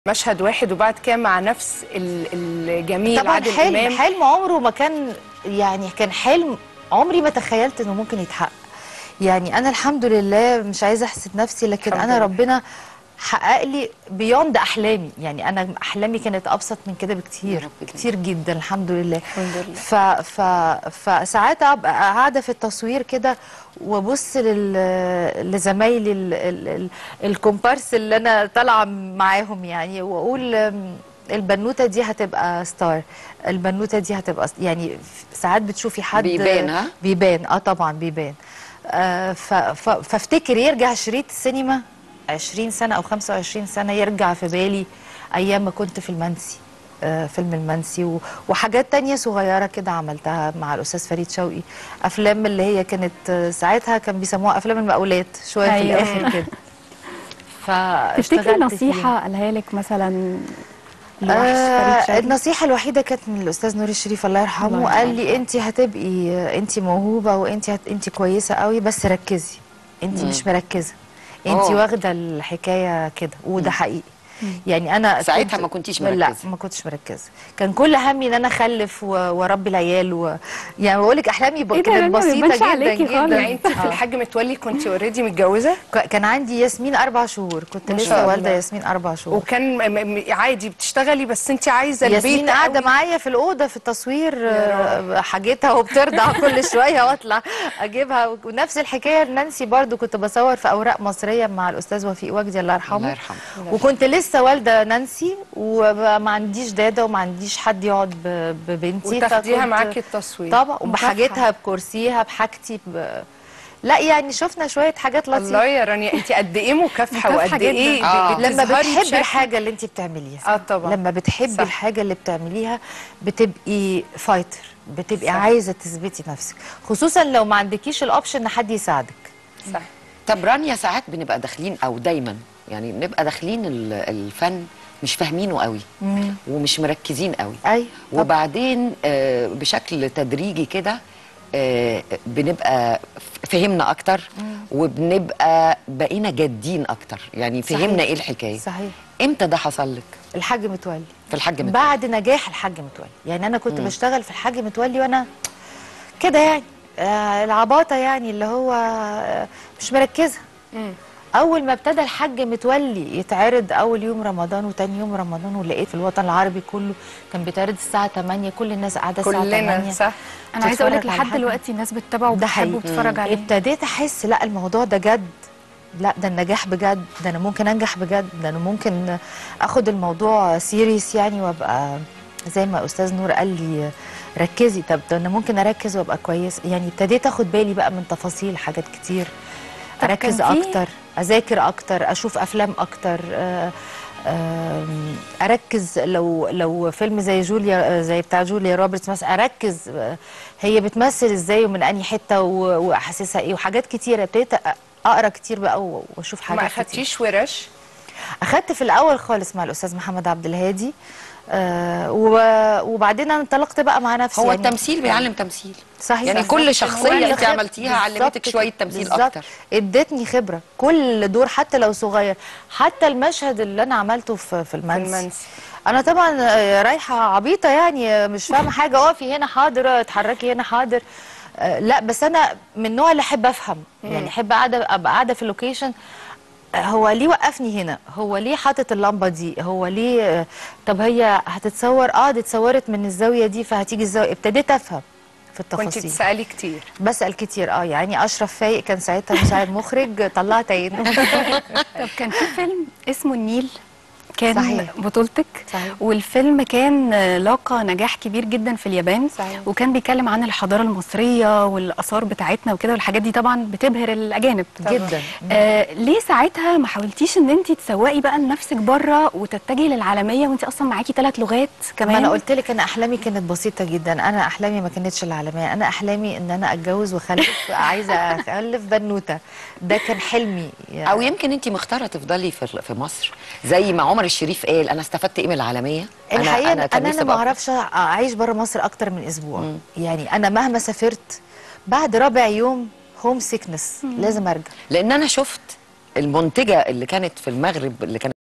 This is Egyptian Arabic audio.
مشهد واحد وبعد كده مع نفس ال- الجميل طبعا عادل حلم امام حلم عمره ما كان يعني كان حلم عمري ما تخيلت انه ممكن يتحقق يعني انا الحمد لله مش عايزه احسد نفسي لكن الحمد انا لله. ربنا حقق لي بيوند احلامي يعني انا احلامي كانت ابسط من كده بكتير رب كتير جدا الحمد لله الحمد لله. ف ف فساعات ابقى قاعده في التصوير كده وابص لل... لزمايلي ال... ال... ال... الكومبارس اللي انا طالعه معاهم يعني واقول أم، البنوته دي هتبقى ستار البنوته دي هتبقى س- يعني ساعات بتشوفي حد بيبان، ها؟ بيبان اه طبعا بيبان آه ف... ف... فافتكر يرجع شريط السينما 20 سنه او 25 سنه يرجع في بالي ايام ما كنت في المنسي آه، فيلم المنسي و- وحاجات تانية صغيرة كده عملتها مع الأستاذ فريد شوقي أفلام اللي هي كانت آه، ساعتها كان بيسموها أفلام المقاولات شوية أيوة. في الآخر كده فاشتغلت تفتكري فيها. نصيحة قالها لك مثلا لوحش آه فريد شوقي؟ النصيحة الوحيدة كانت من الأستاذ نور الشريف الله يرحمه الله قال يرحمه. لي أنت هتبقي أنت موهوبة وأنت هت... أنت كويسة قوي بس ركزي أنت مش مركزة أنت أوه. واخدة الحكاية كده وده حقيقي يعني أنا ساعتها كنت- ما كنتيش لا مركزة. ما كنتش مركزة كان كل همي ان انا اخلف و- واربي العيال و... يعني بقول لك احلامي ب... إيه ده؟ كانت ما بسيطة بيبانش جدا عليكي جدا خالص. يعني انت في الحاج متولي كنت اوريدي متجوزه ك- كان عندي ياسمين اربع شهور كنت ما شاء لسه الله. والده ياسمين اربع شهور وكان م- م- عادي بتشتغلي بس انت عايزه البيت ياسمين قاعده قوي. معايا في الاوضه في التصوير آه، حاجتها وبترضع كل شويه واطلع اجيبها ونفس الحكايه نانسي برضو كنت بصور في اوراق مصريه مع الاستاذ وفيق وجدي الله يرحمه الله يرحمه. وكنت لسه والده نانسي وما عنديش داده وما عنديش حد يقعد ب- ببنتي وتاخديها فكنت- معاكي التصوير طبعا مكافحة. وبحاجتها بكرسيها بحاجتي ب... لا يعني شفنا شويه حاجات الله لطيفه يا رانيا انت قد ايه مكافحه مكافحة وقد ايه جداً. آه. ب- لما بتظهري بتحبي بشكل- الحاجه اللي انت بتعمليها اه طبعا لما بتحبي صح. الحاجه اللي بتعمليها بتبقي فايتر بتبقي صح. عايزه تثبتي نفسك خصوصا لو ما عندكيش الاوبشن ان حد يساعدك صح طب رانيا ساعات بنبقى داخلين او دايما يعني بنبقى داخلين ال- الفن مش فاهمينه قوي ومش مركزين قوي ايوه طبعاً. وبعدين آه، بشكل تدريجي كده آه، بنبقى فهمنا اكتر وبنبقى بقينا جادين اكتر يعني صحيح. فهمنا ايه الحكايه صحيح امتى ده حصل لك الحاج متولي في الحاج متولي بعد نجاح الحاج متولي يعني انا كنت بشتغل في الحاج متولي وانا كده يعني آه العباطه يعني اللي هو آه مش مركزه مم. اول ما ابتدى الحاج متولي يتعرض اول يوم رمضان وتاني يوم رمضان ولقيت في الوطن العربي كله كان بيتعرض الساعه 8 كل الناس قاعده الساعه 8 كلنا صح انا عايزه اقول لك تتفرج على لحد حاجة. دلوقتي الناس بتتابعه ده وبتحبه حقيقي. وبتتفرج عليه ابتديت احس لا الموضوع ده جد لا ده النجاح بجد ده انا ممكن انجح بجد ده انا ممكن اخد الموضوع سيريس يعني وابقى زي ما استاذ نور قال لي ركزي طب ده انا ممكن اركز وابقى كويس يعني ابتديت اخد بالي بقى من تفاصيل حاجات كتير طب اركز كان في- اكتر اذاكر اكتر اشوف افلام اكتر آه، آم، اركز لو لو فيلم زي جوليا زي بتاع جوليا روبرتس مثلا اركز آه، هي بتمثل ازاي ومن انهي حته و- واحاسيسها ايه وحاجات كتيره ابتديت أ- اقرا كتير بقى و- واشوف حاجات ما كتير. اخدتيش ورش اخدت في الاول خالص مع الاستاذ محمد عبد الهادي آه و- وبعدين انا انطلقت بقى مع نفسي هو يعني التمثيل بيعلم تمثيل صحيح يعني صح. كل شخصية كل انت خب- عملتيها علمتك بالظبط شوية كده. تمثيل بالظبط. أكتر. ادتني خبره كل دور حتى لو صغير حتى المشهد اللي انا عملته في في المنسي, المنسي. انا طبعا آه، رايحه عبيطه يعني آه، مش فاهمه حاجه اقفي هنا حاضر اتحركي هنا حاضر آه، لا بس انا من النوع اللي احب افهم يعني احب قاعده ابقى قاعده في اللوكيشن آه، هو ليه وقفني هنا هو ليه حاطط اللمبه دي هو ليه آه، طب هي هتتصور اه دي اتصورت من الزاويه دي فهتيجي الزاويه ابتديت افهم في كنت التفاصيل تسالي كتير بسأل كتير اه يعني اشرف فايق كان ساعتها مساعد مخرج طلعت عينه طب كان في فيلم اسمه النيل كان صحيح. بطولتك صحيح. والفيلم كان آه، لاقى نجاح كبير جدا في اليابان صحيح. وكان بيتكلم عن الحضاره المصريه والاثار بتاعتنا وكده والحاجات دي طبعا بتبهر الاجانب جدا آه ليه ساعتها ما حاولتيش ان انت تسوقي بقى لنفسك بره وتتجهي للعالميه وانت اصلا معاكي ثلاث لغات كمان ما انا قلت لك انا احلامي كانت بسيطه جدا انا احلامي ما كانتش العالميه انا احلامي ان انا اتجوز واخلف عايزه اخلف بنوته ده كان حلمي يعني او يمكن انت مختاره تفضلي في في مصر زي ما عمر الشريف قال انا استفدت ايه من العالميه الحقيقه انا كان انا, نفسي أنا ما أبقى- اعرفش اعيش بره مصر اكتر من اسبوع يعني انا مهما سافرت بعد رابع يوم هوم سيكنس لازم ارجع لان انا شفت المنتجه اللي كانت في المغرب اللي كانت